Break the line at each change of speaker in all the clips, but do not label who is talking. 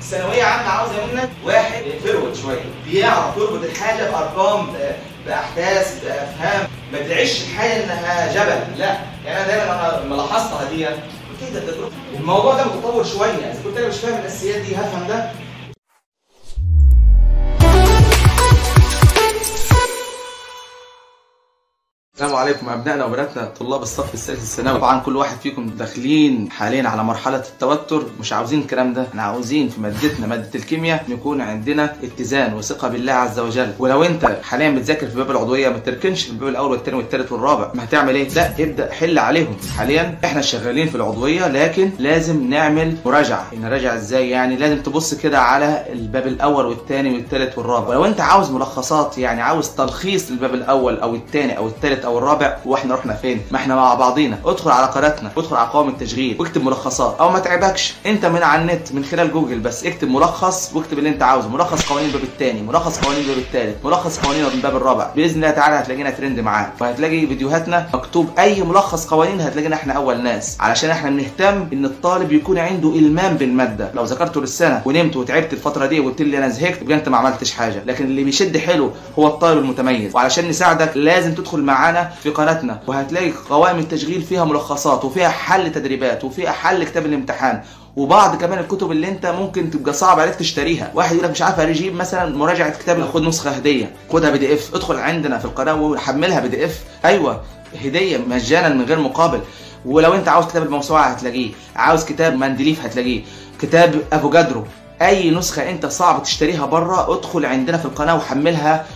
ثانويه عامه عاوزه منك واحد فرود شويه بيعرف يربط الحاجه بارقام ب- باحداث بافهام ما تعيش الحاجه انها جبل لا يعني انا دايما انا لما لاحظتها دي قلت ايه ده ده الموضوع ده متطور شويه اذا كنت انا مش فاهم الاساسيات دي هفهم ده السلام عليكم ابنائنا وبناتنا طلاب الصف الثالث الثانوي طبعا كل واحد فيكم داخلين حاليا على مرحله التوتر مش عاوزين الكلام ده احنا عاوزين في مادتنا ماده الكيمياء يكون عندنا اتزان وثقه بالله عز وجل ولو انت حاليا بتذاكر في باب العضويه ما تركنش في الباب الاول والثاني والثالث والرابع ما هتعمل ايه لا ابدا حل عليهم حاليا احنا شغالين في العضويه لكن لازم نعمل مراجعه نراجع ازاي يعني لازم تبص كده على الباب الاول والثاني والثالث والرابع ولو انت عاوز ملخصات يعني عاوز تلخيص للباب الاول او الثاني او الثالث او الرابع واحنا رحنا فين ما احنا مع بعضينا ادخل على قناتنا ادخل على قوائم التشغيل واكتب ملخصات او ما تعبكش انت من على النت من خلال جوجل بس اكتب ملخص واكتب اللي انت عاوزه ملخص قوانين الباب الثاني ملخص قوانين الباب الثالث ملخص قوانين الباب الرابع باذن الله تعالى هتلاقينا ترند معاك وهتلاقي فيديوهاتنا مكتوب اي ملخص قوانين هتلاقينا احنا اول ناس علشان احنا بنهتم ان الطالب يكون عنده المام بالماده لو ذاكرته للسنه ونمت وتعبت الفتره دي وقلت لي انا زهقت يبقى انت ما عملتش حاجه لكن اللي بيشد حلو هو الطالب المتميز وعلشان نساعدك لازم تدخل معانا في قناتنا وهتلاقي قوائم التشغيل فيها ملخصات وفيها حل تدريبات وفيها حل كتاب الامتحان وبعض كمان الكتب اللي انت ممكن تبقى صعب عليك تشتريها واحد يقول لك مش عارف اجيب مثلا مراجعه كتاب خد نسخه هديه خدها بي دي اف ادخل عندنا في القناه وحملها بي دي اف ايوه هديه مجانا من غير مقابل ولو انت عاوز كتاب الموسوعه هتلاقيه عاوز كتاب مندليف هتلاقيه كتاب افوجادرو اي نسخه انت صعب تشتريها بره ادخل عندنا في القناه وحملها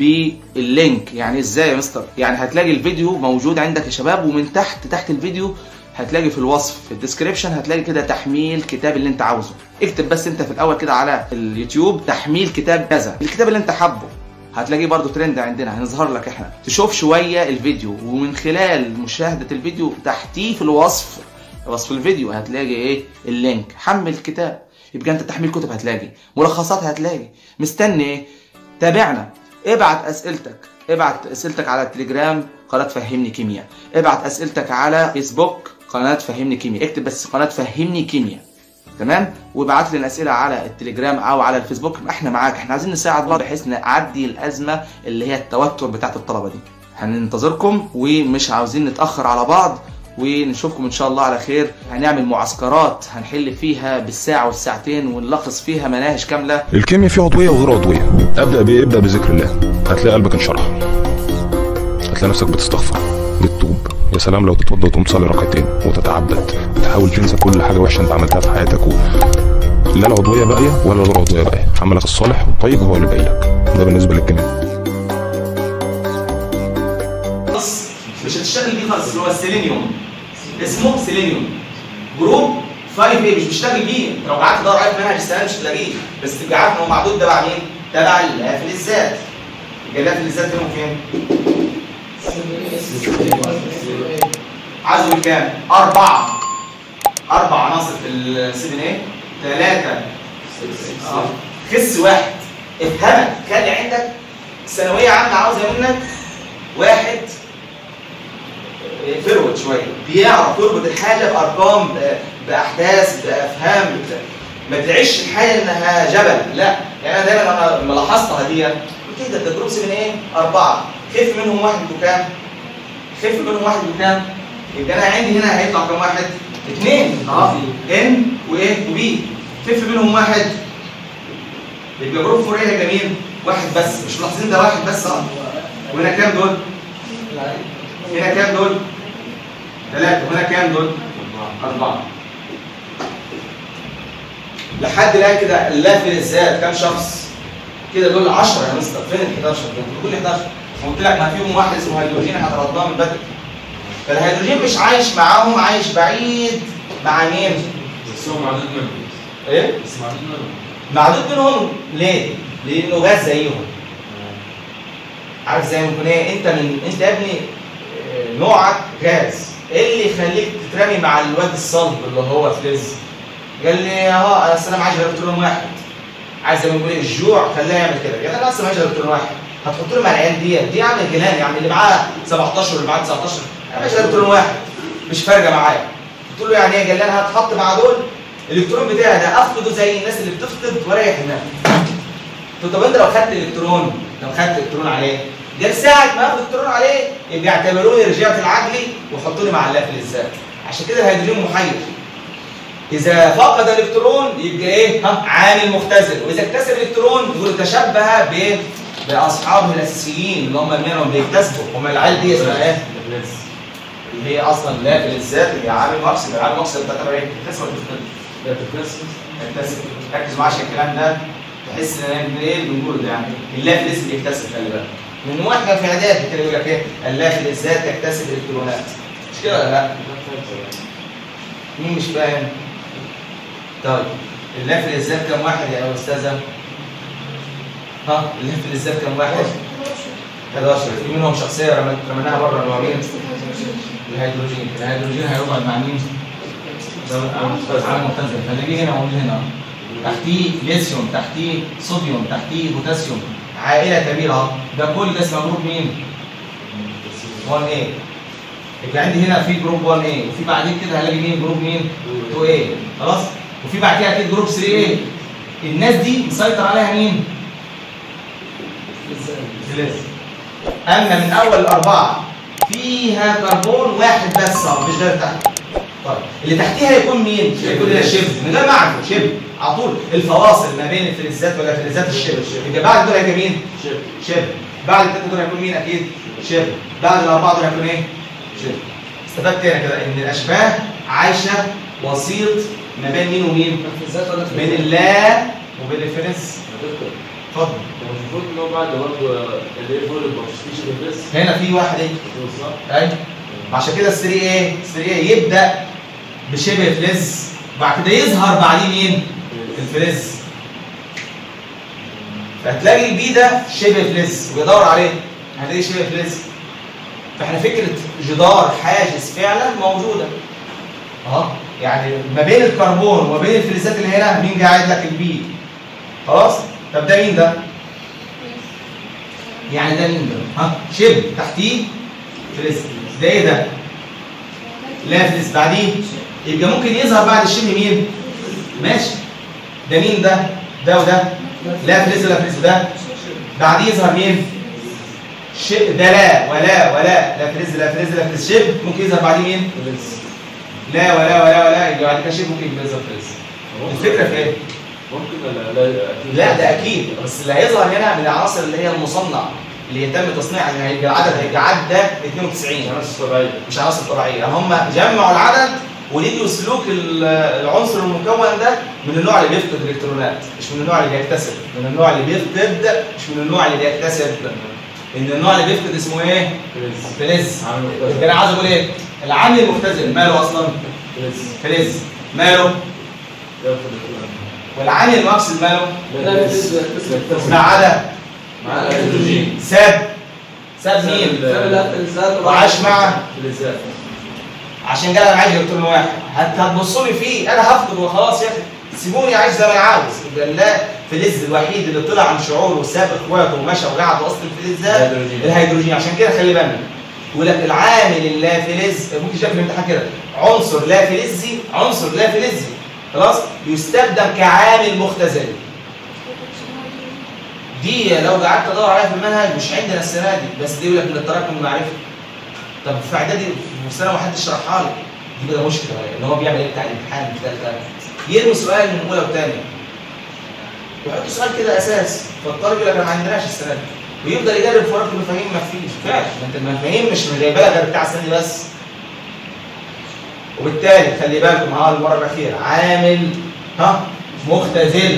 باللينك يعني ازاي يا مستر يعني هتلاقي الفيديو موجود عندك يا شباب ومن تحت تحت الفيديو هتلاقي في الوصف في الديسكريبشن هتلاقي كده تحميل كتاب اللي انت عاوزه اكتب بس انت في الاول كده على اليوتيوب تحميل كتاب كذا الكتاب اللي انت حابه هتلاقيه برضو ترند عندنا هنظهر لك احنا تشوف شويه الفيديو ومن خلال مشاهده الفيديو تحتيه في الوصف وصف الفيديو هتلاقي ايه اللينك حمل الكتاب يبقى انت تحميل كتب هتلاقي ملخصات هتلاقي مستني ايه تابعنا ابعت اسئلتك ابعت اسئلتك على التليجرام قناه فهمني كيمياء ابعت اسئلتك على فيسبوك قناه فهمني كيمياء اكتب بس قناه فهمني كيمياء تمام وابعت لنا اسئله على التليجرام او على الفيسبوك احنا معاك احنا عايزين نساعد بعض بحيث نعدي الازمه اللي هي التوتر بتاعت الطلبه دي هننتظركم ومش عاوزين نتاخر على بعض ونشوفكم ان شاء الله على خير هنعمل معسكرات هنحل فيها بالساعه والساعتين ونلخص فيها مناهج كامله
الكيمياء فيه عضويه وغير عضويه ابدا بايه ابدا بذكر الله هتلاقي قلبك انشرح هتلاقي نفسك بتستغفر بتتوب يا سلام لو تتوضا وتقوم تصلي ركعتين وتتعبد تحاول تنسى كل حاجه وحشه انت عملتها في حياتك و... لا العضويه باقيه ولا الغير عضويه باقيه عملك الصالح والطيب هو اللي باقي لك ده بالنسبه للكيمياء
خالص مش هتشتغل بيه خالص اللي هو السيلينيوم اسمه سيلينيوم جروب 5 ايه مش بتشتغل بيه انت لو قعدت تدور عليه في منهج السنه مش هتلاقيه بس تبقى عارف ان هو معدود تبع مين؟ تبع الفلزات يبقى الفلزات فيهم فين؟ عايزه بكام؟ أربعة أربع عناصر في ال 7 ايه ثلاثة آه. خس واحد افهمك خلي عندك ثانوية عامة عاوزة منك واحد فرود شويه بيعرف يربط الحاجه بارقام ب- باحداث بافهام ب- ما تعيش الحاجه انها جبل لا يعني انا دايما انا لما لاحظتها دي قلت ايه ده ده جروب 7 ايه؟ اربعه خف منهم واحد بكام؟ خف منهم واحد بكام؟ يبقى انا عندي هنا هيطلع كام واحد؟ اثنين اه ان وايه؟ وبي خف منهم واحد يبقى جروب فور ايه يا جميل؟ واحد بس مش ملاحظين ده واحد بس اه وهنا كام دول؟ هنا كام دول؟ ثلاثة وهنا كام دول؟ أربعة لحد الآن كده اللافل الذات كام شخص؟ كده دول 10 يا مستر فين ال 11 دول؟ كل 11 قلت لك ما فيهم واحد اسمه هيدروجين احنا طردناه من بدري فالهيدروجين مش عايش معاهم عايش بعيد مع مين؟
بس هو معدود منهم
ايه؟
بس معدود منهم
معدود منهم ليه؟ لأنه غاز زيهم عارف زي ما يكون ايه انت من انت يا ابني آه، نوعك غاز ايه اللي يخليك تترمي مع الواد الصلب اللي هو فلز قال لي اه انا اصل انا معايا الكترون واحد عايز زي ما بيقول ايه الجوع خلاه يعمل كده قال انا اصلا معايا الكترون واحد هتحط له مع العيال ديت دي عامل جنان يعني اللي معاه 17 واللي معاه 19 انا معايا الكترون واحد مش فارقه معايا قلت له يعني ايه قال لي انا هتحط مع دول الالكترون بتاعي ده افقده زي الناس اللي بتفقد واريح دماغي طب انت لو خدت الالكترون لو خدت الالكترون عليه ده ساعة ما اخد الالكترون عليه يبقى يعتبروني رجعت العقلي ويحطوني مع اللافل الذات عشان كده الهيدروجين محير إذا فقد الإلكترون يبقى إيه؟ ها؟ عامل مختزل، وإذا اكتسب الإلكترون يقول تشبه ب بأصحابه الأساسيين اللي هم منهم بيكتسبوا، هم العيال دي اسمها إيه؟
الناس
اللي هي أصلا لا بالذات اللي هي عامل مقصد، العامل مقصد بتعتبر إيه؟ بتكتسب ولا بتكتسب؟
لا تكتسب
بتكتسب، ركز معايا عشان الكلام ده تحس إن إحنا إيه اللي بنقوله ده يعني، اللا في الاسم بيكتسب خلي بالك. من واحنا في إعدادي كده يقول لك إيه؟ اللا في الذات تكتسب الإلكترونات. مش كده ولا لا؟ مين مش فاهم؟ طيب اللف الإزاز كم واحد يا أستاذة؟ ها اللف الإزاز كم واحد؟ 11 في منهم شخصية رمت- رميناها بره اللي هو مين؟ الهيدروجين الهيدروجين هيقعد مع مين؟ عامل مختزل هنيجي هنا ونقول هنا تحتيه ليثيوم تحتيه صوديوم تحتيه بوتاسيوم عائلة كبيرة اهو ده كل ده اسمه جروب مين؟ 1A يبقى عندي هنا في جروب 1A وفي بعدين كده هلاقي مين جروب مين 2A خلاص وفي بعد كده اكيد جروب 3A الناس دي مسيطر عليها مين فلز اما من اول الاربعه فيها كربون واحد بس اهو مش غير تحت طيب اللي تحتيها يكون مين يكون لها شبه من غير ما اعرفه شبه على طول الفواصل ما بين الفلزات ولا فلزات الشبه يبقى بعد دول هيبقى مين
شبه
شبه بعد الثلاثه دول هيكون مين اكيد شبه بعد الاربعه دول هيكون ايه شبه استفدت هنا كده ان الاشباه عايشه وسيط ما بين مين ومين
الذات ولا
بين اللا وبين الفلز
دكتور
اتفضل
هو المفروض ان هو بعد برضه الايه فول البروستيشن بس
هنا في واحد ايه
صح؟
ايوه عشان كده السري ايه السري ايه يبدا بشبه فلز بعد كده يظهر بعديه مين الفلز فهتلاقي البي ده شبه فلز ويدور عليه هتلاقي شبه فلز فاحنا فكره جدار حاجز فعلا موجوده اه يعني ما بين الكربون وما بين الفلزات اللي هنا مين قاعد لك البي خلاص طب ده مين ده يعني ده مين ده ها شبه تحتيه فلز ده ايه ده لا فلز بعديه يبقى ممكن يظهر بعد الشبه مين ماشي ده مين ده ده وده لا فلز ولا فلز وده بعديه يظهر مين ش... ده لا ولا ولا لا فلز لا فلز لا فلز شبه ممكن يظهر بعديه مين لا ولا ولا ولا يبقى بعد كده شبه ممكن يبقى يظهر فلز الفكره في ايه
ممكن ولا لا اكيد
لا ده اكيد بس اللي هيظهر هنا من العناصر اللي هي المصنع اللي يتم تصنيعها يعني هيبقى العدد هيبقى عدى 92
ناس طبيعيه
مش عناصر طبيعيه يعني هم جمعوا العدد ولقيوا سلوك ال- العنصر المكون ده من النوع اللي بيفقد الالكترونات مش من النوع اللي بيكتسب من النوع اللي بيفقد مش من النوع اللي بيكتسب ان النوع اللي بيفقد اسمه ايه
فلز
فلز
عامل
يبقى
مختلف
انا عايز اقول ايه العامل المختزل ماله اصلا
فلز
فلز ماله
ياخد
والعامل المؤكسد ماله
لا فلز
ما عدا
مع الهيدروجين
ساب ساب مين
ساب لا فلزات
وعاش مع
فلزات
عشان كده انا عايز الكترون واحد هت- هتبصوا لي فيه انا هفقد وخلاص يا اخي سيبوني عايش زي ما انا عاوز يبقى لا فلز الوحيد اللي طلع عن شعوره وساب اخواته ومشى وقعد وسط الفلزات
الهيدروجين.
الهيدروجين عشان كده خلي بالنا يقول لك العامل اللا فلز ممكن شايف في الامتحان كده عنصر لا فلزي عنصر لا فلزي خلاص يستخدم كعامل مختزل دي لو قعدت ادور عليها في المنهج مش عندنا السنه دي بس دي يقول لك من التراكم المعرفي طب في اعدادي في سنه ما حدش شرحها لي دي بقى مشكله بقى ان هو بيعمل ايه بتاع الامتحان في ثالثه يرمي سؤال من اولى وثانيه ويحط سؤال كده اساس فالطالب يقول لك انا ما عندناش السنه دي ويفضل يجرب في ورقه المفاهيم ما فيش فعلا ما انت المفاهيم مش جايبه لك غير بتاع السنه دي بس وبالتالي خلي بالكم ها المره الاخيره عامل ها مختزل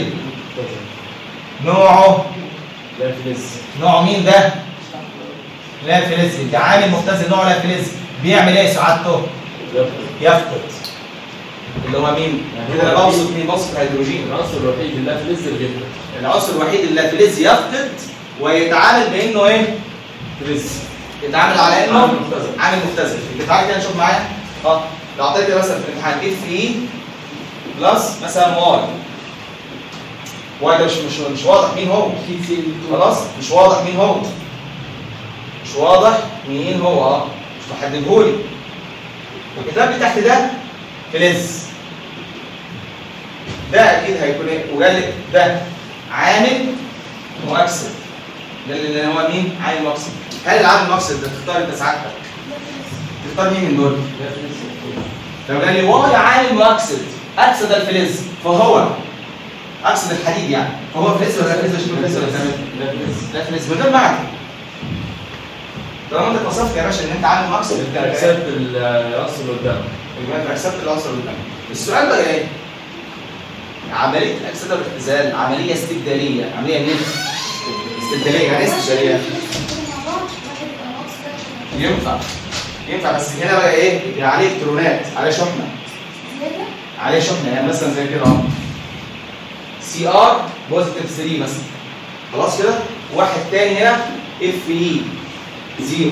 نوعه
لا فلز
نوع مين ده؟ لا فلز ده عامل مختزل نوع لا فلز بيعمل ايه سعادته؟
ياخد
يفقد اللي هو مين؟
يعني
كده
هو
انا بوصف مين؟ بوصف الهيدروجين
العنصر الوحيد اللي لا فلز الغير
العنصر الوحيد اللي لا فلز يفقد ويتعامل بانه ايه؟
فلز
يتعامل على انه
عامل مختزل.
عامل مختزل يبقى تعالى كده نشوف معايا اه لو اعطيت كده مثلا في الامتحان اف اي بلس مثلا واي واي ده مش مش مش واضح مين هو خلاص مش واضح مين هو مش واضح مين هو اه مش محددهولي والكتاب اللي تحت ده فلز ده اكيد هيكون ايه وقال لك ده عامل مؤكسد ده اللي هو مين عامل مؤكسد هل العامل المؤكسد ده تختار انت ساعتك تختار مين من دول لو قال لي واي عامل مؤكسد اكسد الفلز فهو اكسد الحديد يعني فهو فلز ولا فلز شنو فلز ولا تمام لا فلز من غير معنى طالما انت اتوصفت يا باشا ان انت عامل مؤكسد للكلام
اكسبت العنصر اللي قدام
يبقى انت اكسبت العنصر اللي قدامك السؤال بقى ايه؟ عمليه الاكسده والاختزال عمليه استبداليه عمليه مين؟ استبداليه يعني ايه استبداليه؟ ينفع ينفع بس هنا بقى ايه؟ يبقى عليه الكترونات عليه شحنه عليه شحنه يعني مثلا زي كده اهو سي ار بوزيتيف 3 مثلا خلاص كده واحد تاني هنا اف اي زيرو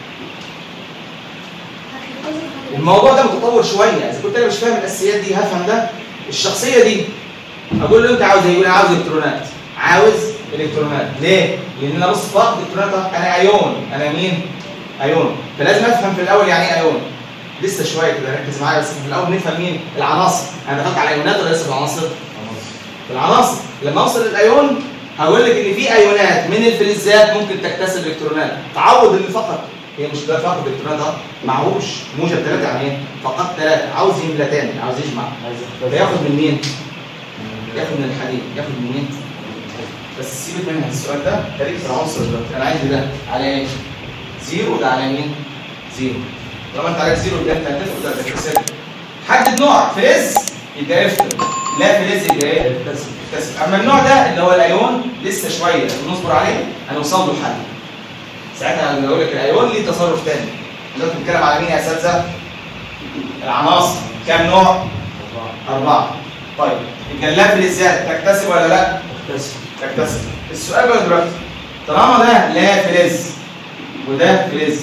الموضوع ده متطور شويه اذا كنت انا مش فاهم الاساسيات دي هفهم ده الشخصيه دي اقول له انت عاوز ايه يقول انا عاوز الكترونات عاوز الكترونات ليه لان انا بص فقد الكترونات انا ايون انا مين ايون فلازم افهم في الاول يعني ايه ايون لسه شويه كده ركز معايا بس في الاول نفهم مين العناصر انا دخلت على الايونات ولا لسه في العناصر في العناصر لما اوصل للايون هقول لك ان في ايونات من الفلزات ممكن تكتسب الكترونات تعوض اللي فقط هي مش ده فقط الكترونات ده معهوش موجب ثلاثه يعني ايه؟ فقط ثلاثه عاوز يملى تاني عاوز يجمع
عايز
فياخد من مين؟ ياخد من الحديد ياخد من مين؟ بس سيبك منها السؤال ده خليك في العنصر ده انا عندي ده على ايه؟ زيرو ده على مين؟ زيرو طالما انت عليك زيرو يبقى انت هتفقد ولا هتكتسب حدد نوع فلز يبقى افتر لا فلز يبقى ايه؟
يكتسب
يكتسب اما النوع ده اللي هو الايون لسه شويه نصبر عليه هنوصل له حل ساعتها لما اقول لك الايون ليه تصرف تاني دلوقتي بنتكلم على مين يا اساتذه؟ العناصر كام نوع؟ أربعة طيب الجلاب فلزات تكتسب ولا لا؟
يكتسب
تكتسب السؤال بقى دلوقتي طالما ده لا فلز وده فلز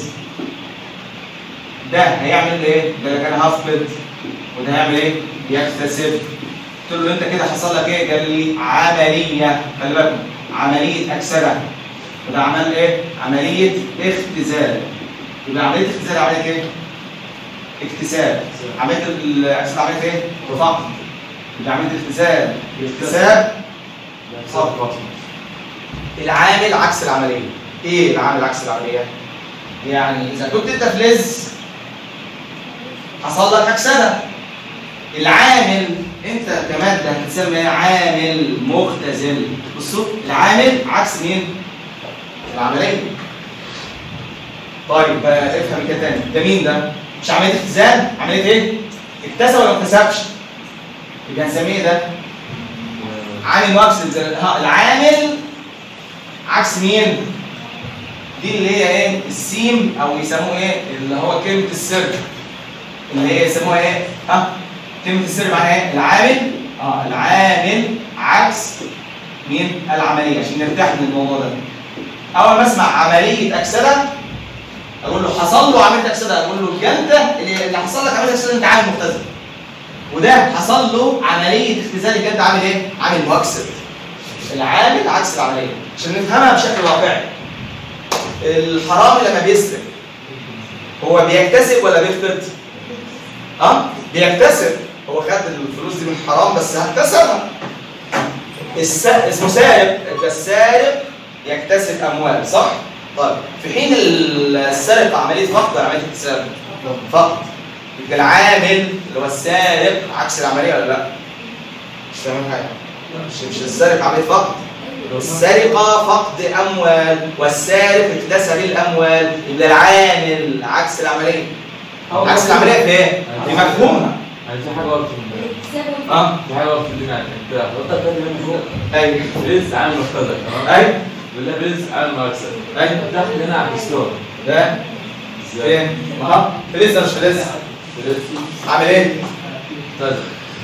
ده هيعمل ايه؟ ده كان هفقد وده هيعمل ايه؟ يكتسب قلت له انت كده حصل لك ايه؟ قال لي عمليه خلي بالكم عمليه اكسده وده عمل ايه؟ عمليه اختزال يبقى عمليه اختزال عمليه ايه؟ اكتساب عمليه الاكسده عمليه ايه؟ فقد يبقى عمليه اختزال اكتساب
صفقة
العامل عكس العمليه ايه العامل عكس العمليه يعني اذا كنت انت فلز حصل لك اكسده العامل انت كماده هتسمى ايه عامل مختزل بصوا العامل عكس مين العمليه طيب بقى افهم كده تاني ده مين ده مش عمليه اختزال عمليه ايه اكتسب ولا ما اكتسبش يبقى هنسميه ده عامل مؤكسد زي ها، العامل عكس مين؟ دي اللي هي ايه؟ السيم او يسموه ايه؟ اللي هو كلمة السر اللي هي يسموها ايه؟ ها؟ كلمة السر معناها ايه؟ العامل اه العامل عكس مين؟ العملية عشان نرتاح من الموضوع ده. أول ما أسمع عملية أكسدة أقول له حصل له عملية أكسدة أقول له يبقى أنت اللي اللي حصل لك عملية أكسدة أنت عامل مختزل. وده حصل له عمليه اختزال الجلد عامل ايه؟ عامل مؤكسد. العامل عكس العمليه عشان نفهمها بشكل واقعي. الحرامي لما بيسرق هو بيكتسب ولا بيفقد؟ ها؟ بيكتسب هو خد الفلوس دي من الحرام بس هكتسبها. الس... اسمه سارق يبقى السارق يكتسب اموال صح؟ طيب في حين السرقه عمليه فقد ولا عمليه اكتساب؟ فقد يبقى العامل اللي هو السارق عكس العمليه ولا لا؟ مش فاهم حاجه مش مش السارق عمليه فقد السرقه فقد اموال والسارق اكتسب الاموال يبقى العامل عكس العمليه عكس العمليه في ايه؟ في مفهومها
يعني في حاجة غلط في ال-
اه
في حاجة غلط في الدنيا انت حضرتك تاني من فوق
ايوه
فلز عامل مختزل تمام
ايوه
بالله فلز عامل مكسب
ايوه
تحت هنا على الستور
ده
ازاي؟
فين؟ اها فلز ولا مش فلز؟
فلز
عامل ايه؟
مختزل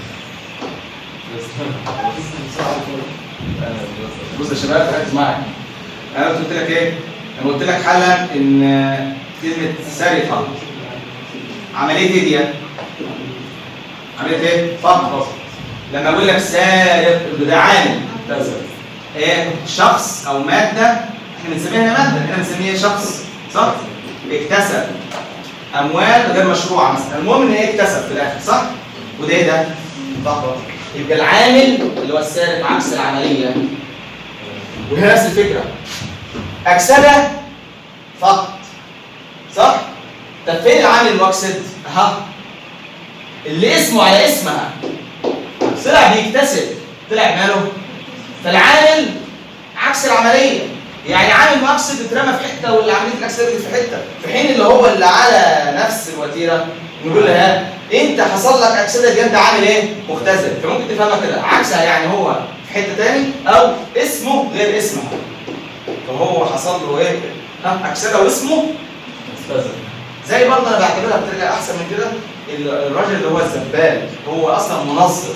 بص يا شباب ركز معايا انا قلت لك ايه؟ انا قلت لك حالا ان كلمه سرقه عمليه ايه دي؟ عمليه ايه؟ فقط لما اقول لك سارق ده عامل
مختزل
ايه شخص او ماده احنا بنسميها ماده احنا بنسميها شخص صح؟ اكتسب اموال غير مشروعه مثلا المهم ان هي اكتسب في الاخر صح؟ وده ايه ده؟ فقط يبقى العامل اللي هو السالب عكس العمليه وهنا نفس الفكره اكسده فقط صح طب فين العامل المؤكسد اها اللي اسمه على اسمها طلع بيكتسب طلع ماله فالعامل عكس العمليه يعني عامل مؤكسد اترمى في حته والعمليه الاكسده في حته في حين اللي هو اللي على نفس الوتيره نقول لها انت حصل لك اكسده دي انت عامل ايه مختزل فممكن تفهمها كده عكسها يعني هو في حته تاني او اسمه غير اسمها فهو حصل له ايه ها اكسده واسمه
مستاذن
زي برضه انا بعتبرها بطريقه احسن من كده ال- الراجل اللي هو الزبال هو اصلا منظف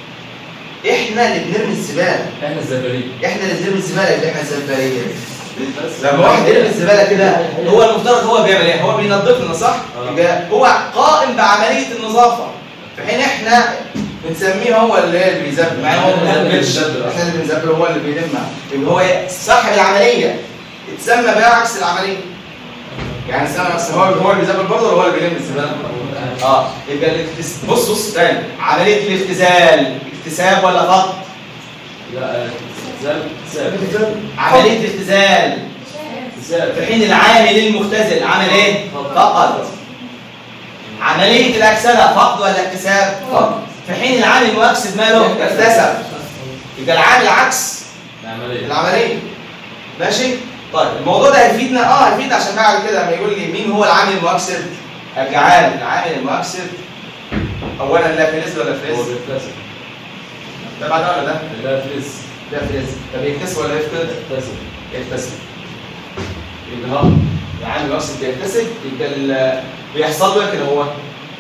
احنا اللي بنرمي الزباله
احنا الزبالين
احنا اللي بنرمي الزباله اللي احنا الزباليه
بس
لما واحد يرمي الزباله كده هو المفترض هو بيعمل ايه؟ هو بينظف لنا صح؟
آه.
يبقى هو قائم بعمليه النظافه في حين احنا بنسميه هو اللي اللي بيزبل مع إن هو ما بيزبلش
بيزبل.
احنا اللي بنزبل هو اللي بيلمها يبقى هو إيه؟ صاحب العمليه اتسمى بقى عكس العمليه يعني سنة بس هو هو اللي بيزبل برضه ولا هو اللي بيلم الزباله؟ اه يبقى الاكتس... بص بص تاني عمليه الاختزال اكتساب ولا فقط؟
لا زال زال
عمليه الاختزال
زال
في حين العامل المختزل عمل ايه؟ فقط عملية الأكسدة فقد ولا اكتساب؟
فقد.
في حين العامل المؤكسد ماله؟ اكتسب يبقى العامل عكس
العملية
العملية ماشي؟ طيب الموضوع ده هيفيدنا اه هيفيدنا عشان بعد كده لما يقول لي مين هو العامل المؤكسد؟ الجعال العامل المؤكسد أولا لا فلز ولا
هو
فلز؟
بيكتسب
ده بعد ولا ده؟
لا فلز
لا فلز طب يكتسب ولا يفقد؟
بيكتسب
يكتسب يبقى ها العامل المؤكسد بيكتسب يبقى ال- بيحصل له كده هو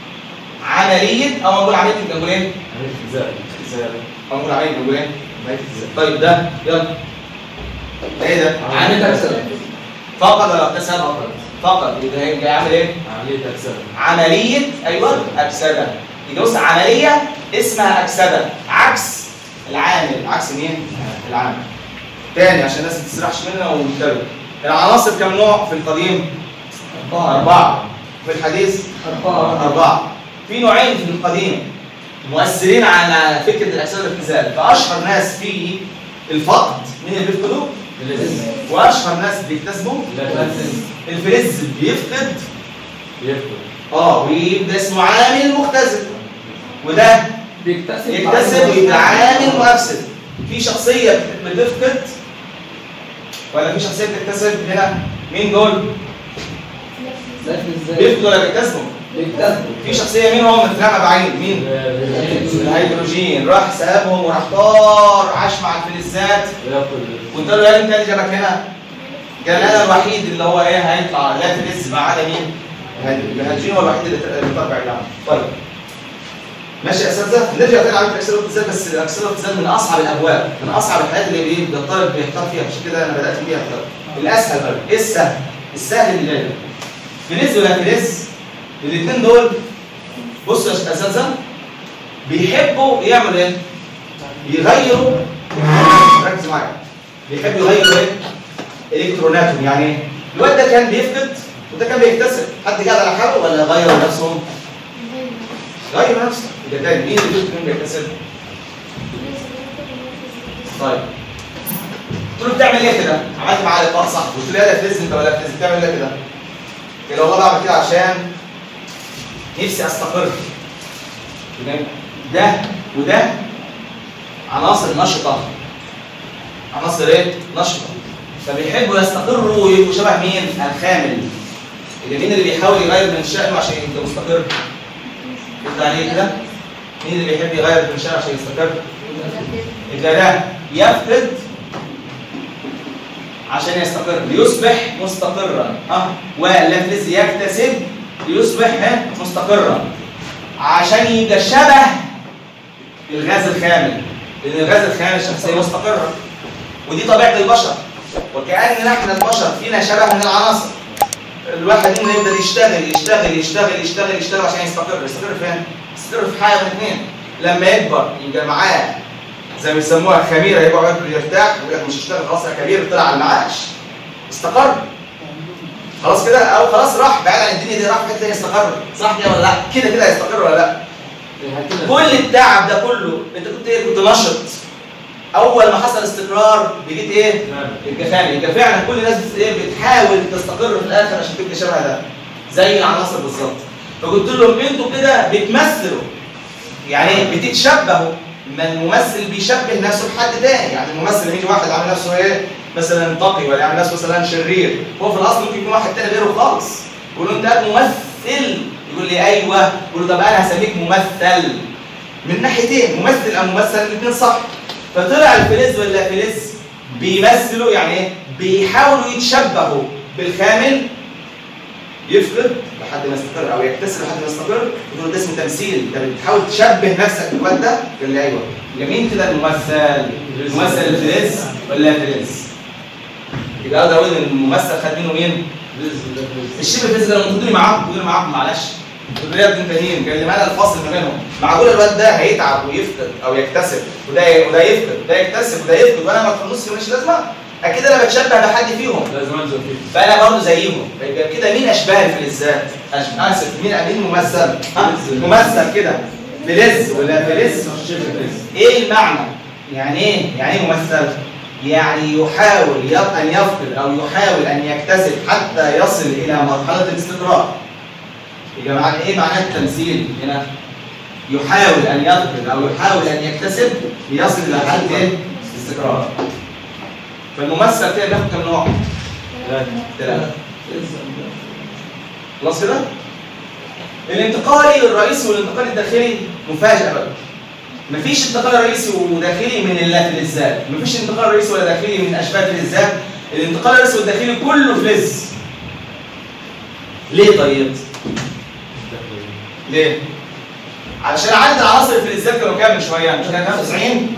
عملية أو نقول عملية يبقى نقول إيه؟
عملية زال
أو نقول عملية نقول إيه؟ طيب ده يلا ده إيه ده؟
عامل أكسدة.
فقد ولا اكتسب؟ فقد يبقى هيبقى عامل إيه؟
عملية أكسدة
عملية أيوه أكسدة يبقى بص عملية اسمها أكسدة عكس العامل عكس مين؟ العامل تاني عشان الناس ما تسرحش مننا ونتابع العناصر كم نوع في القديم؟ أربعة في الحديث؟
أربعة
أربعة في نوعين في القديم مؤثرين على فكرة الأكسدة والاختزال فأشهر ناس في الفقد مين اللي بيفقدوا؟
فلز
وأشهر ناس بيكتسبوا
لا فلز
الفلز بيفقد
يفقد
اه ويبقى اسمه عامل مختزل وده
بيكتسب
يكتسب ويبقى عامل مؤكسد في شخصية بتفقد ولا في شخصية بتكتسب هنا مين دول؟
لكن ازاي
بيفقدوا ولا بيكتسبوا؟
بيكتسب
في شخصية منهم مترمى بعيد مين؟ الهيدروجين راح سابهم وراح طار عاش مع الفلزات
ويفقد
وانت له يا انت اللي جابك هنا قال انا الوحيد اللي هو ايه هيطلع لا فلز ما عدا مين؟ الهيدروجين هو الوحيد اللي اللي طار بعيد عنه طيب ماشي يا اساتذه نرجع تاني على الاكسده والاتصال بس الاكسده والاتصال من اصعب الابواب من اصعب الحاجات اللي بي- الطالب بيختار فيها عشان كده انا بدات بيها اختار الاسهل بقى ايه السهل؟ السهل اللي جاي فلز ولا فلز الاثنين دول بصوا يا اساتذه بيحبوا يعملوا ايه؟ يغيروا ركز معايا بيحبوا يغيروا ايه؟ الكتروناتهم يعني ايه؟ الواد ده كان بيفقد وده كان بيكتسب حد قاعد على حاله ولا غيروا نفسهم؟ غير نفسك يبقى ده مين اللي بيفقد مين بيكتسب؟ طيب قلت له بتعمل ايه كده؟ عملت معاه لقاء صح قلت له يا ده فلز انت ولا فلز بتعمل ايه كده؟ قال والله بعمل كده عشان نفسي استقر تمام؟ ده وده عناصر نشطه عناصر ايه؟ نشطه فبيحبوا يستقروا ويبقوا شبه مين؟ الخامل اللي مين اللي بيحاول يغير من شأنه عشان يبقى مستقر؟ قلت عليه كده؟ مين اللي بيحب يغير من شأنه عشان يستقر؟ يبقى ده يفقد عشان يستقر ليصبح مستقرا اه واللفظ يكتسب ليصبح ها، مستقرا عشان يبقى شبه الغاز الخامل لان الغاز الخامل شخصيه مستقره ودي طبيعه البشر وكأن احنا البشر فينا شبه من العناصر الواحد منا يبدا يشتغل يشتغل يشتغل يشتغل يشتغل عشان يستقر يستقر فين؟ يستقر في حاجه من اثنين لما يكبر يبقى معاه زي ما بيسموها خميره يبقى يقعد يرتاح ويقول لك مش هشتغل خلاص انا كبير طلع على المعاش استقر خلاص كده او خلاص راح بعيد عن الدنيا دي راح في حته تانية استقر صح كده ولا لا؟ كده كده هيستقر ولا لا؟ كل التعب ده كله انت كنت ايه كنت نشط اول ما حصل استقرار بقيت ايه يبقى فعلا يبقى فعلا كل الناس بت- ايه بتحاول تستقر في الاخر عشان تبقى شبه ده زي العناصر بالظبط فقلت لهم انتوا كده بتمثلوا يعني بتتشبهوا ما الممثل بيشبه نفسه بحد تاني يعني الممثل لما يجي واحد عامل نفسه ايه مثلا تقي ولا عامل نفسه مثلا شرير هو في الاصل ممكن يكون واحد تاني غيره خالص يقول له انت ممثل يقول لي ايوه يقول له طب انا هسميك ممثل من ناحيتين ممثل او ممثل الاثنين صح فطلع الفلز ولا فلز بيمثلوا يعني ايه بيحاولوا يتشبهوا بالخامل يفقد لحد ما يستقر او يكتسب لحد ما يستقر يقول ده اسمه تمثيل انت بتحاول تشبه نفسك بالواد ده قال لي ايوه يبقى مين كده الممثل الممثل الفلز ولا فلز يبقى اقدر اقول ان الممثل خد منه مين الشبه فلز ده لما تقولي معاكم تقولي معاكم معلش الرياض اتنين تانيين قال لي ماذا الفصل ما بينهم معقول الواد ده هيتعب ويفقد او يكتسب وده وده يفقد وده يكتسب وده يفقد وانا ما في النص ماليش لازمه اكيد انا بتشبه بحد فيهم
لازم انزل فيه
فانا برضه زيهم فيبقى كده مين اشباه الفلزات؟ أش- اسف مين مين ممثل؟ ها؟ ممثل كده فلز ولا فلز؟ ايه المعنى؟ يعني ايه؟ يعني ايه ممثل؟ يعني يحاول يف- ان يفقد او يحاول ان يكتسب حتى يصل الى مرحله الاستقرار. يبقى معنى ايه معنى التمثيل هنا؟ يحاول ان يفقد او يحاول ان يكتسب ليصل الى حاله ايه؟ الاستقرار. فالممثل كده بياخد كام نوع؟ ثلاثة. خلاص كده؟ الانتقالي الرئيسي والانتقال الداخلي مفاجأة بقى. مفيش انتقال رئيسي وداخلي من الفلزات، مفيش انتقال رئيسي ولا داخلي من اشباه الفلزات، الانتقال الرئيسي والداخلي كله فلز. ليه طيب؟ ليه؟ علشان عدد عناصر الفلزات كانوا كام من شويه؟ مش كان 95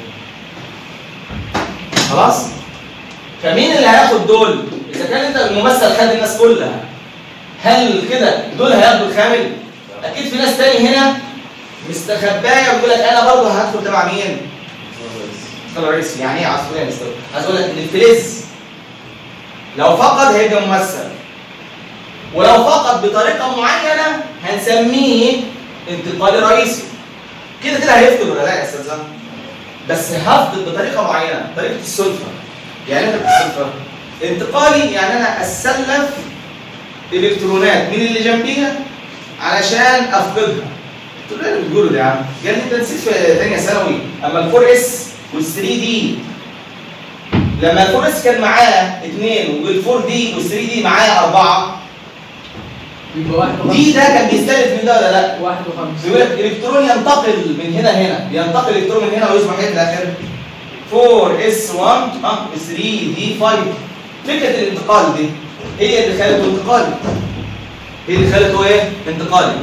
خلاص؟ فمين اللي هياخد دول؟ اذا كان انت الممثل خد الناس كلها هل كده دول هياخدوا الخامل؟ اكيد في ناس تاني هنا مستخبايه ويقول لك انا برضه هدخل تبع مين؟ مستوى رئيسي يعني ايه عصفوريه مستوى؟ عايز اقول لك ان الفلز لو فقد هيبقى ممثل ولو فقد بطريقه معينه هنسميه انتقالي رئيسي كده كده هيفقد ولا لا يا استاذ بس هفقد بطريقه معينه طريقه السلفه يعني ايه طريقه السلفه؟ انتقالي يعني انا اسلف الكترونات من اللي جنبيها علشان افقدها قلت له ايه اللي بتقوله ده يا عم؟ قال لي انت نسيت في ثانيه ثانوي اما الفور اس وال3 دي لما الفور اس كان معاه اثنين والفور دي وال3 دي معاه اربعه
يبقى واحد
دي ده كان بيستلف من ده ولا لا؟
واحد وخمسة
بيقول لك الالكترون ينتقل من هنا هنا ينتقل الالكترون من هنا ويصبح ايه في الاخر 4 اس 1 اه 3 دي 5 فكره الانتقال دي هي اللي خلته انتقالي هي اللي خلته ايه انتقالي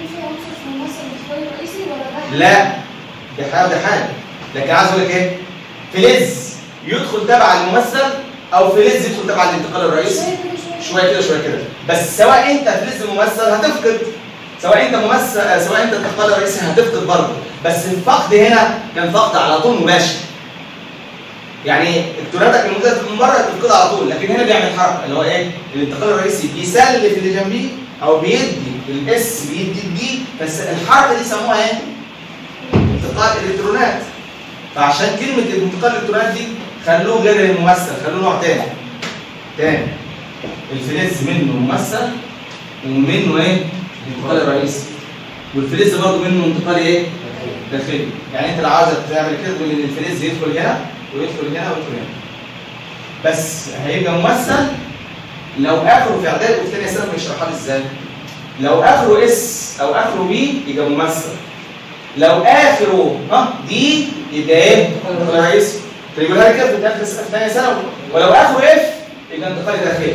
لا دي حاجه دي حاجه لكن عايز اقول لك ايه فلز يدخل تبع الممثل او فلز يدخل تبع الانتقال الرئيسي شويه كده شويه كده بس سواء انت فلز ممثل هتفقد سواء انت ممثل آه، سواء انت انتقال رئيسي هتفقد برضه بس الفقد هنا كان فقد على طول مباشر يعني الكتروناتك الموجوده من بره تفقدها على طول لكن هنا بيعمل حركه اللي هو ايه الانتقال الرئيسي بيسلف اللي جنبيه او بيدي الاس بيدي الدي بس الحركه دي سموها ايه انتقال الالكترونات فعشان كلمه انتقال الالكترونات دي خلوه غير الممثل خلوه نوع تاني تاني الفلز منه ممثل ومنه ايه؟ انتقال الرئيسي والفلز برضه منه انتقال ايه؟ داخلي يعني انت لو عاوز تعمل كده تقول ان الفلز يدخل هنا ويدخل هنا ويدخل هنا بس هيبقى ممثل لو اخره في اعداد وفي ثانيه ثانوي يشرحها لي ازاي؟ لو اخره اس او اخره بي يبقى ممثل لو اخره ها دي يبقى ايه؟ انتقال رئيسي فيقولها لي كده في اخر في ثانيه ثانوي ولو اخره اف يبقى انتقال داخلي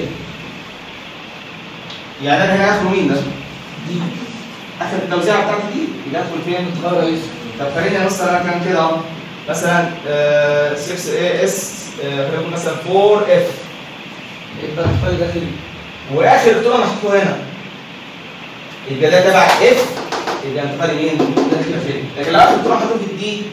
يعني انا هنا اخره مين ده؟
دي
اخر التوزيع بتاعتي دي يبقى ادخل فين؟
انتقال رئيسي
طب خليني نص انا كان كده اهو مثلا آه، 6 اي اس خلينا نقول مثلا 4 اف
يبقى انتقال داخلي
واخر الكترون محطوط هنا يبقى ده تبع اف يبقى انتقال مين؟ داخلي لكن لو اخر الكترون محطوط في الدي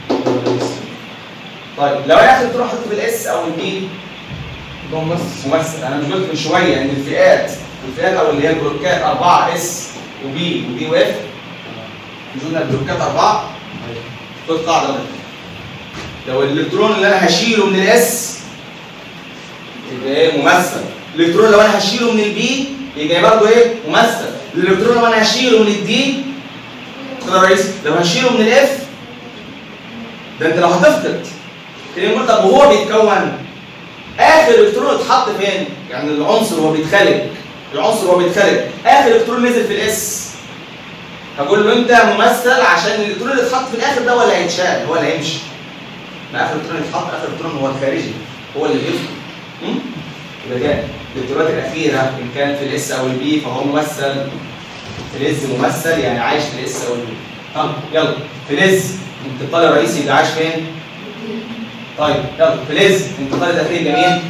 طيب لو انا اخر الكترون محطوط في الاس او البي
يبقى ممثل
ممثل انا مش قلت من شويه ان الفئات الفئات او اللي هي البلوكات 4 اس وبي وبي واف مش قلنا البلوكات اربعه خد قاعده بقى لو الالكترون اللي انا هشيله من الاس يبقى ايه ممثل الالكترون لو انا هشيله من البي يبقى برضه ايه ممثل الالكترون لو انا هشيله من الدي كده يا ريس لو هشيله من الاف ده انت لو هتفقد كده يقول طب وهو بيتكون اخر الكترون اتحط فين؟ يعني العنصر وهو بيتخلق العنصر وهو بيتخلق اخر الكترون نزل في الاس هقول له انت ممثل عشان الالكترون اللي اتحط في الاخر ده هو اللي هيتشال هو اللي هيمشي ما اخر الكترون اللي اتحط اخر الكترون هو الخارجي هو اللي بيفقد م? يبقى ده الالكترونات الاخيره ان كانت في الاس او البي فهو ممثل في الاس ممثل يعني عايش في الاس او البي طب يلا في الاس انتقال الرئيسي ده عايش فين؟ طيب يلا في الاس انتقال الداخلي ده مين؟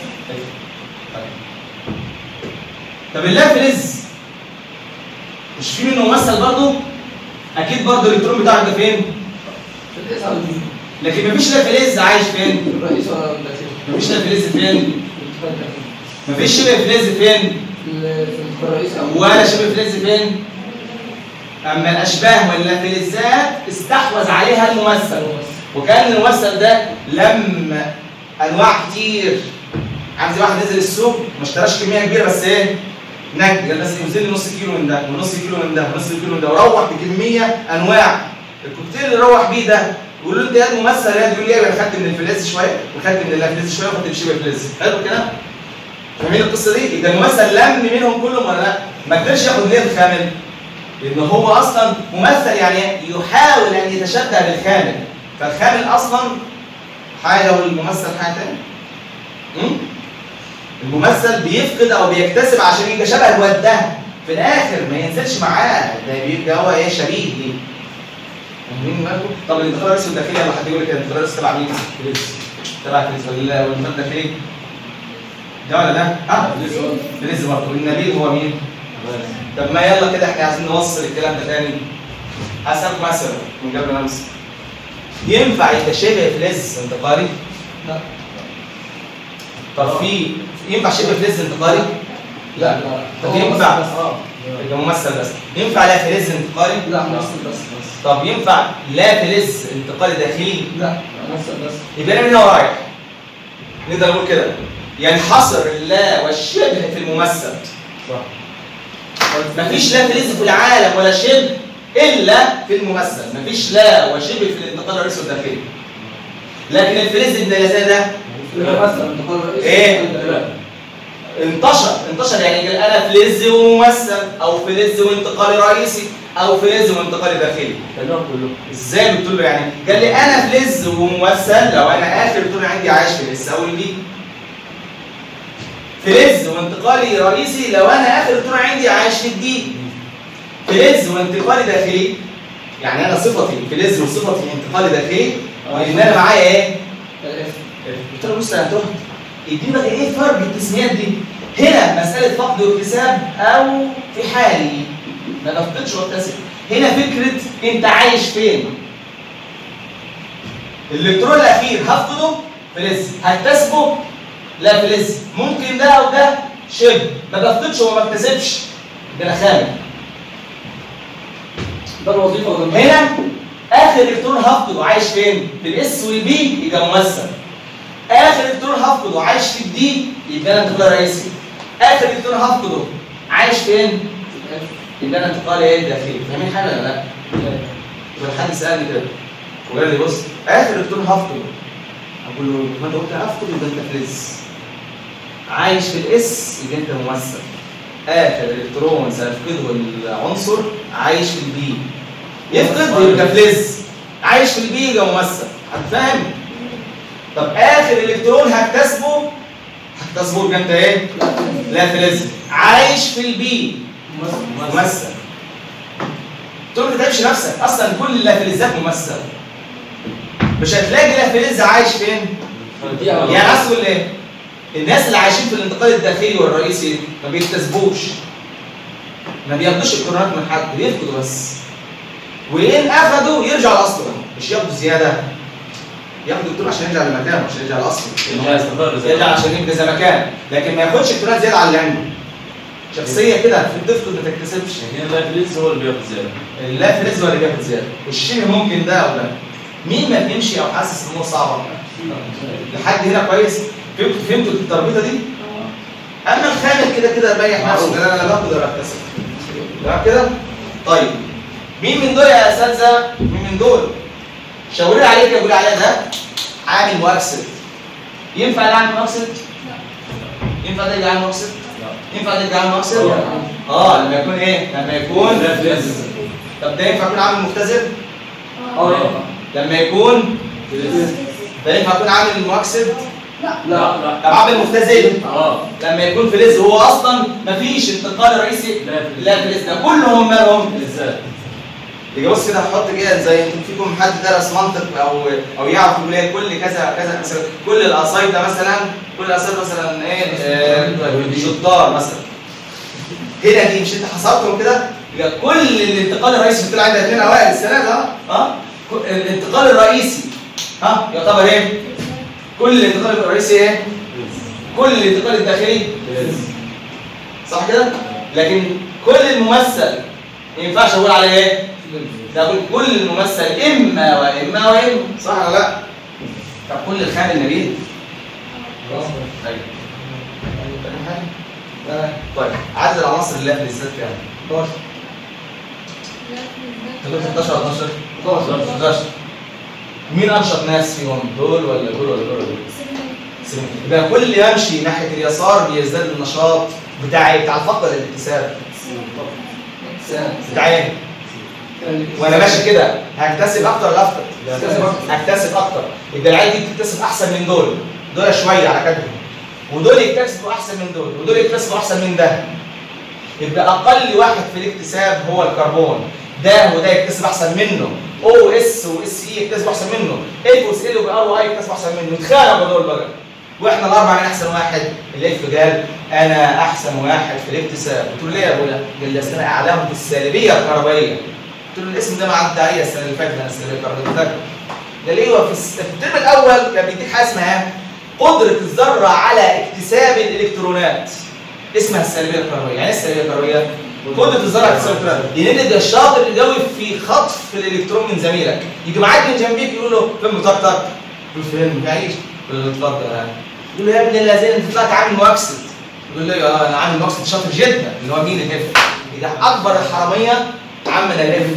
طب اللا فلز مش في منه ممثل برضه؟ اكيد برضه الالكترون بتاعك ده فين؟
في الاس على البي
لكن مفيش لا فلز عايش فين؟
الرئيس ولا الداخلي
مفيش لا فلز فين؟
الانتقال الداخلي
مفيش شبه فلز فين؟
في ال- في الانتقال الرئيسي او
ولا شبه فلز فين؟ اما الاشباه واللافلزات استحوذ عليها الممثل وكان الممثل ده لم انواع كتير عارف زي واحد نزل السوق ما اشتراش كميه كبيره بس ايه نجد قال بس يوزن لي نص كيلو من ده ونص كيلو من ده ونص كيلو من ده وروح بكميه انواع الكوكتيل اللي روح بيه ده يقول له انت يا ممثل يا يقول لي ايه انا خدت من الفلز شويه وخدت من اللافلز شويه وخدت من شبه الفلز حلو الكلام فاهمين القصه دي؟ ده الممثل لم منهم كلهم ولا لا؟ ما قدرش ياخد ليه الخامل؟ لان هو اصلا ممثل يعني يحاول ان يتشبه بالخامل فالخامل اصلا حاجه والممثل حاجه ثانيه م? الممثل بيفقد او بيكتسب عشان يبقى شبه الواد ده في الاخر ما ينزلش معاه ده بيبقى هو ايه شبيه ليه فاهمين بالكم؟ طب الانتقال الرئيسي والداخلي يلا حد يقول لك الانتقال الرئيسي تبع مين؟ تبع الفلز ولا والانتقال الداخلي؟ ده ولا ده؟ ها؟ فلز برضه والنبيل هو مين؟ طب ما يلا كده احنا عايزين نوصل الكلام ده تاني هسألك مثلا من قبل ما امسك ينفع يتشابه فلز انتقالي؟
لا
طب في ينفع شبه فلز انتقالي؟
لا لا
طب
هو
ينفع؟
بس اه
يبقى ممثل بس ينفع لا فلز انتقالي؟
لا ممثل بس بس
طب ينفع لا فلز انتقالي داخلي؟
لا ممثل بس
يبقى انا من هنا ورايح نقدر نقول كده ينحصر اللا والشبه في الممثل مفيش لا فلز في العالم ولا شبه الا في الممثل مفيش لا وشبه في الانتقال الرئيسي والداخلي لكن الفلز ابن لذا ده
الممثل الانتقال الرئيسي
إيه؟
لا
انتشر انتشر يعني قال انا فلز وممثل او فلز وانتقالي رئيسي او فلز وانتقالي داخلي
كلهم كلهم
ازاي قلت له يعني قال لي انا فلز وممثل لو انا اخر طول عندي عايش في الاس او البي فلز وانتقالي رئيسي لو انا اخر طول عندي عايش في الدي فلز وانتقالي داخلي يعني انا صفتي فلز وصفتي انتقالي داخلي وان انا معايا ايه
الاف
قلت له بص انا تهت اديني بقى ايه فرق التسميات دي هنا مساله فقد واكتساب او في حالي ما بفقدش واكتسب هنا فكره انت عايش فين الالكترون الاخير هفقده فلز هكتسبه لا فلز ممكن ده او ده شبه ما بفقدش وما بكتسبش ده انا خامل
ده الوظيفه ولا
هنا اخر الكترون هفقده عايش فين؟ في الاس والبي يبقى ممثل. اخر الكترون هفقده عايش في الدي يبقى انا انتقال رئيسي. اخر الكترون هفقده عايش فين؟ يبقى انا انتقال ايه داخلي. فاهمين حاجه ولا لا؟ يبقى حد سالني كده وقال لي بص اخر الكترون هفقده اقول له ما انت قلت هفقده يبقى انت فلز. عايش في الاس يبقى انت ممثل. اخر الكترون سيفقده العنصر عايش في البي. يفقد يبقى فلز عايش في البي يبقى ممثل هتفهم طب اخر الكترون هكتسبه هكتسبه يبقى انت ايه لا فلز عايش في البي ممثل تقول ما تتعبش نفسك اصلا كل اللافلزات ممثل مش هتلاقي لافلز عايش فين يا ناس ولا ايه الناس اللي عايشين في الانتقال الداخلي والرئيسي ما بيكتسبوش ما بياخدوش الكترونات من حد بيفقدوا بس وان اخذوا يرجع لاصله مش ياخدوا زياده ياخدوا الكترون عشان يرجع لمكانه مش يرجع لاصله
يرجع يستقر زي
يرجع عشان يبقى زي ما كان لكن ما ياخدش الكترونات زياده على اللي عنده شخصيه كده في الدفتر ما تكتسبش
يعني هنا اللايف هو اللي بياخد زياده
لا في نسبه اللي بياخد زياده والشبه ممكن ده او ده مين ما بيمشي او حاسس الامور صعبه لحد هنا كويس فهمتوا فهمتوا التربيطه دي اما الخامل كده كده ريح نفسه ده انا لا باخد ولا بكتسب تمام كده طيب مين من دول يا اساتذه مين من دول شاورين عليه كده بيقول عليه ده عامل مؤكسد ينفع ده عامل مؤكسد ينفع ده يبقى عامل مؤكسد ينفع ده يبقى عامل مؤكسد اه لما يكون ايه لما يكون طب ده ينفع يكون عامل مختزل
اه ينفع.
لما يكون ده ينفع يكون عامل مؤكسد
لا لا
طب عامل مختزل
اه
لما يكون فلز هو اصلا مفيش انتقال رئيسي
لا فلز.
لا فلز ده كلهم مالهم
ازاي
يبقى بص كده هحط كده زي يمكن فيكم حد درس منطق او او يعرف في الكليه كل كذا كذا مثلا كل القصايده مثلا كل القصايده مثلا ايه آه، شطار مثلا هنا دي مش انت حصرتهم كده يبقى كل الانتقال الرئيسي بتطلع عندنا اثنين اوائل السنه ده ها كل- الانتقال الرئيسي ها يعتبر ايه؟ كل الانتقال الرئيسي ايه؟ كل الانتقال الداخلي صح كده؟ لكن كل الممثل ما ينفعش اقول عليه ايه؟ ده اقول كل الممثل اما واما واما صح ولا لا؟ طب كل الخام النبيل ايوه فاهم حاجة؟ طيب عدد العناصر اللي في الذات كام؟
11
11 11 11 مين انشط ناس فيهم؟ دول ولا دول ولا دول ولا دول؟ يبقى كل اللي يمشي ناحيه اليسار بيزداد النشاط بتاع ايه؟ بتاع الفقر الاكتساب بتاع ايه؟ وانا ماشي كده هكتسب اكتر ولا اكتر؟ هكتسب اكتر يبقى العيال دي بتكتسب احسن من دول دول شويه على كدهم ودول يكتسبوا احسن من دول ودول يكتسبوا احسن من ده يبقى اقل واحد في الاكتساب هو الكربون ده وده يكتسب احسن منه او اس واس اي يكتسبوا احسن منه اف واس ال وار واي يكتسبوا احسن منه اتخانقوا دول بقى واحنا الاربعه من احسن واحد الاف قال انا احسن واحد في الاكتساب قلت له ليه يا ابويا؟ قال لي اصل انا اعلاهم في السالبيه الكهربائيه قلت له الاسم ده ما عدى عليا السنه اللي فاتت انا السالبيه الكهربائيه فاكره قال ايه هو في الس- في الترم الاول كان بيديك حاجه اسمها قدره الذره على اكتساب الالكترونات اسمها السلبيه الكهربائيه يعني ايه السلبيه الكهربائيه قدره الذره على اكتساب الالكترونات يعني انت الشاطر اللي قوي في خطف الالكترون من زميلك يجي معدي من جنبيك يقول له فين مطرطر يقول فين يعيش يقول له اتفضل ها يقول له يا ابن الذين انت طلعت عامل مؤكسد يقول له اه انا عامل مؤكسد شاطر جدا اللي هو مين الاف ده اكبر الحراميه عمل الاف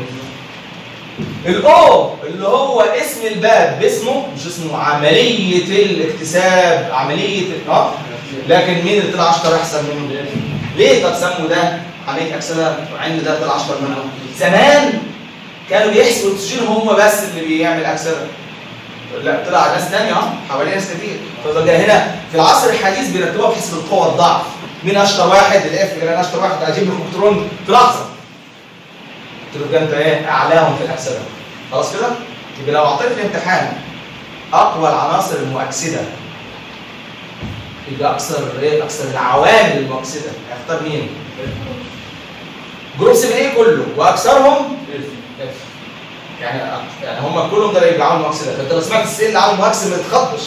الاو اللي هو اسم الباب باسمه مش اسمه عمليه الاكتساب عمليه ال- اه لكن مين اللي طلع اشطر احسن منه ليه طب سموا ده عمليه اكسده وعند ده طلع اشطر منه زمان كانوا بيحسبوا الاكسجين هم بس اللي بيعمل اكسده لا طلع ناس ثانيه اه حوالين ناس كتير فبقى هنا في العصر الحديث بيرتبوها بحسب القوه والضعف مين اشطر واحد الاف اللي انا اشطر واحد اجيب لك الكترون في لحظه قلت له ده انت ايه اعلاهم في الاكسده خلاص كده يبقى لو اعطيت لي امتحان اقوى العناصر المؤكسده يبقى اكثر ايه اكثر العوامل المؤكسده هيختار مين جروب 7 ايه كله واكثرهم F. يعني يعني هم كلهم ده يبقى عامل مؤكسده فانت لو سمعت السيل اللي عامل مؤكسد ما تتخضش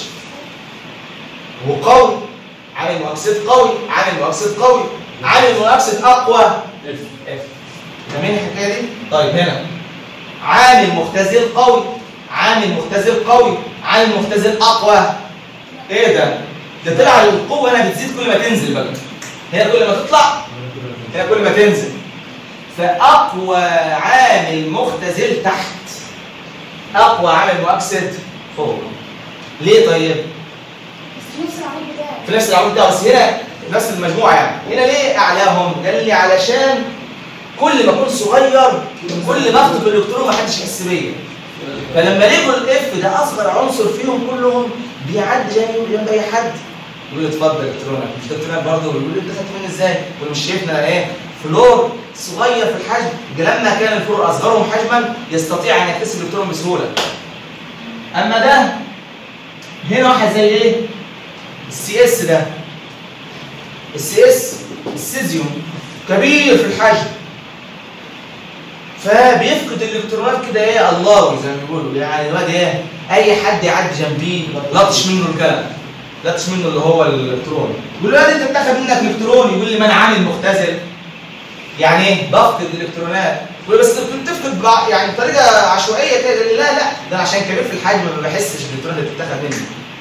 وقوي عامل مؤكسد قوي عامل مؤكسد قوي عامل مؤكسد اقوى
اف
اف فاهمين الحكايه دي؟ طيب هنا عامل مختزل قوي عامل مختزل قوي عامل مختزل اقوى ايه ده؟ ده طلع القوه هنا بتزيد كل ما تنزل بقى هنا كل ما تطلع هنا كل ما تنزل فاقوى عامل مختزل تحت اقوى عامل مؤكسد فوق ليه طيب؟
نفس العمود بتاعي
في نفس العمود ده بس هنا نفس المجموعه يعني هنا ليه اعلاهم؟ قال لي علشان كل ما اكون صغير كل ما اخطف الالكترون ما حدش يحس بيا فلما لقوا الاف ده اصغر عنصر فيهم كلهم بيعدي جاي يقول جنب اي حد يقول لي اتفضل الكترونك مش ده الكترونك برضه يقول لي انت خدت مني ازاي؟ يقول مش شايفنا ايه؟ فلور صغير في الحجم لما كان الفلور اصغرهم حجما يستطيع ان يكتسب الالكترون بسهوله اما ده هنا واحد زي ايه؟ السي اس ده السي اس السيزيوم كبير في الحجم فبيفقد الالكترونات كده ايه اللهوي زي ما بيقولوا يعني الواد ايه اي حد يعدي جنبيه لطش منه الكلام لاتش منه اللي هو الالكترون يقول له انت بتاخد منك الكترون يقول لي ما انا عامل مختزل يعني ايه بفقد الالكترونات يقول لي بس انت بتفقد بع- يعني بطريقه عشوائيه كده يقول لي لا لا ده أنا عشان كبير في الحجم ما بحسش بالالكترون اللي بتتاخد مني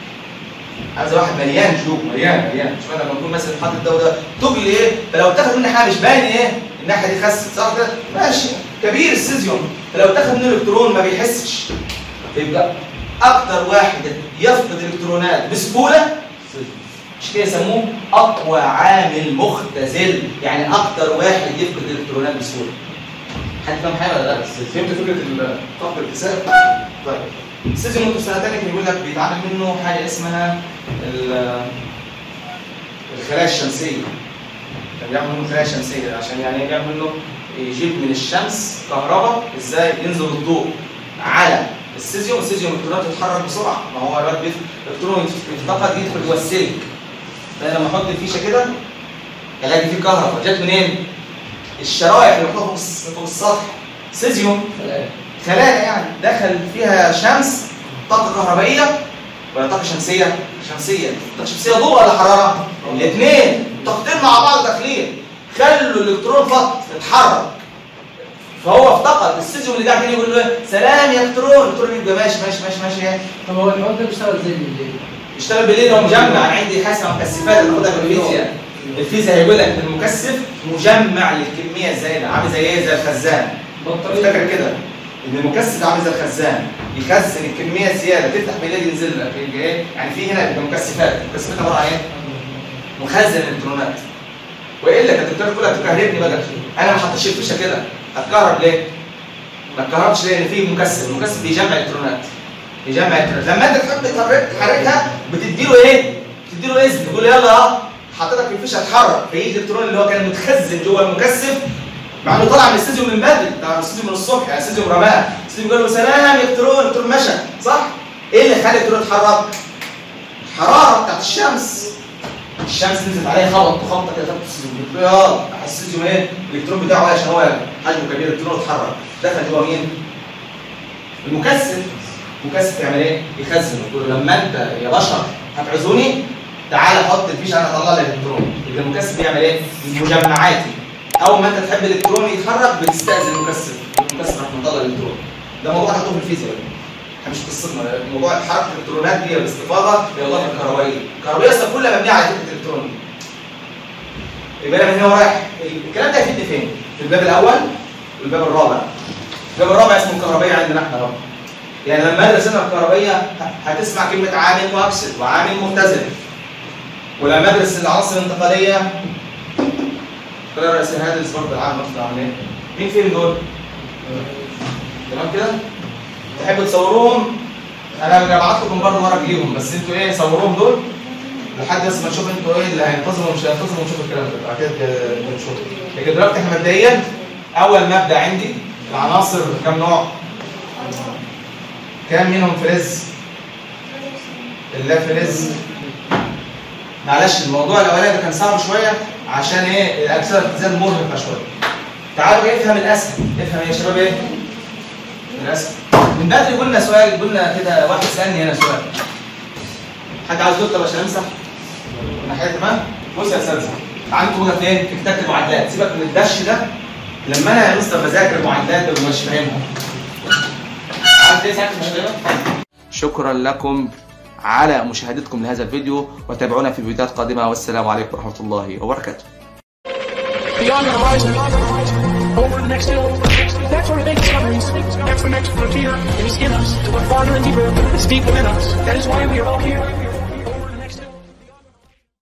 عايز واحد مليان جيوب مليان مليان مش معنى لما اكون مثلا حاطط ده وده تجلي ايه فلو اتاخد مني حاجه مش باين ايه الناحيه دي خست صح كده ماشي كبير السيزيوم فلو اتاخد منه الكترون ما بيحسش يبقى اكتر واحد يفقد الكترونات بسهوله مش كده يسموه اقوى عامل مختزل يعني اكتر واحد يفقد الالكترونات بسهوله حد فاهم حاجه ولا لا فهمت فكره ال- فقد الاكتساب طيب السيزون ممكن سنه ثانيه كان يقول لك بيتعمل منه حاجه اسمها ال- الخلايا الشمسيه كان بيعمل منه خلايا شمسيه عشان يعني ايه بيعمل منه يجيب من الشمس كهرباء ازاي ينزل الضوء على السيزيوم السيزيوم الالكترونات تتحرك بسرعه ما هو الواد بيت- الالكترون يتفقد يدخل جوه السلك فانا لما احط الفيشه كده الاقي فيه كهرباء جت منين؟ الشرايح اللي محطوطه فوق الس- فوق السطح سيزيوم
خلايا
خلايا يعني دخل فيها شمس طاقه كهربائيه ولا طاقه شمسيه؟ شمسيه طاقه شمسيه ضوء ولا حراره؟ الاثنين طاقتين مع بعض داخلين خلوا الالكترون فط اتحرك فهو افتقد السيزيوم اللي قاعد هنا يقول له سلام يا الكترون الالكترون يبقى ماشي ماشي ماشي ماشي إيه؟
طب هو الحوار ده بيشتغل ازاي بالليل؟
يشتغل بالليل هو مجمع انا عندي حاجه اسمها مكثفات باخدها في الفيزياء الفيزياء هيقول لك ان المكثف مجمع للكميه الزايده عامل زي ايه زي الخزان
بطارية
افتكر كده ان المكثف ده عامل زي الخزان يخزن الكميه الزياده تفتح بالليل ينزل لك يبقى ايه يعني في هنا بيبقى مكثفات المكثفات عباره عن ايه مخزن الالكترونات والا كانت الدكتور كلها تكهربني بقى انا ما حطيتش الفيشه كده هتكهرب ليه؟ ما اتكهربش ليه؟ لان في مكثف المكثف بيجمع الكترونات بيجمع الكترونات لما انت تحب تحرك تحركها بتدي له ايه؟ بتدي له اذن تقول له يلا اه حطيتك في الفيشه اتحرك فيجي الالكترون اللي هو كان متخزن جوه المكثف مع انه طلع من الاستديوم من بدري طلع من الاستديوم من الصبح يعني الاستديوم رماه الاستديوم قال له سلام يا الكترون الالكترون مشى صح؟ ايه اللي خلى الالكترون يتحرك؟ الحراره بتاعت الشمس الشمس نزلت عليه خبط خبطه كده تحت السيزيوم قلت له اه السيزيوم ايه الالكترون بتاعه عشان هو حجمه كبير الالكترون اتحرك دخل جوه مين؟ المكثف المكثف يعمل ايه؟ يخزن يقول له لما انت يا بشر هتعوزوني تعالى حط الفيشه انا اطلع لك الالكترون يبقى المكثف بيعمل ايه؟ مجمعاتي اول ما انت تحب الالكترون يتحرك بتستاذن المكثف المكثف راح مطلع الالكترون ده موضوع هتوه في الفيزياء بقى. احنا مش قصتنا موضوع حركه الالكترونات دي باستفاضه هي وظائف الكهربائيه الكهربائيه اصلا كلها مبنيه على فكره الالكترون يبقى انا من هنا ورايح الكلام ده هيفيدني فين؟ في الباب الاول والباب الرابع الباب الرابع اسمه الكهربائيه عندنا احنا برضه يعني لما ادرس انا الكهربائيه ه- هتسمع كلمه عامل مؤكسد وعامل مختزل ولما ادرس العناصر الانتقاليه كل الرئيسين هندرس برضه العالم نقطه عاملين مين فيهم دول؟ تمام كده؟ تحبوا تصوروهم انا هبعت لكم برضه ورق ليهم بس انتوا ايه صوروهم دول لحد بس ما نشوف انتوا ايه اللي هينتظموا ومش هينتظموا ونشوف الكلام ده بعد كده بنشوف لكن دلوقتي احنا مبدئيا اول مبدا عندي العناصر كام نوع؟ كام منهم فلز؟ اللا فلز معلش الموضوع الاولاني ده كان صعب شويه عشان ايه الاجسام بتزال مرهقه شويه تعالوا ايه افهم الاسهل افهم يا شباب ايه؟ الاسهل من بدري قلنا سؤال قلنا كده واحد سالني هنا سؤال حد عاوز دكتور عشان امسح؟ ناحيه تمام؟ بص يا استاذ عندكم هنا فين؟ في كتابه المعادلات سيبك من الدش ده لما انا يا مستر بذاكر المعادلات ومش فاهمها عارف ايه ساعتها مش فاهمها؟ شكرا لكم على مشاهدتكم لهذا الفيديو وتابعونا في فيديوهات قادمه والسلام عليكم ورحمه الله وبركاته
Beyond the horizon, over the next hill. That's where we make discoveries. That's the next frontier. It is in us to look farther and deeper. It's deep within us. That is why we are all here.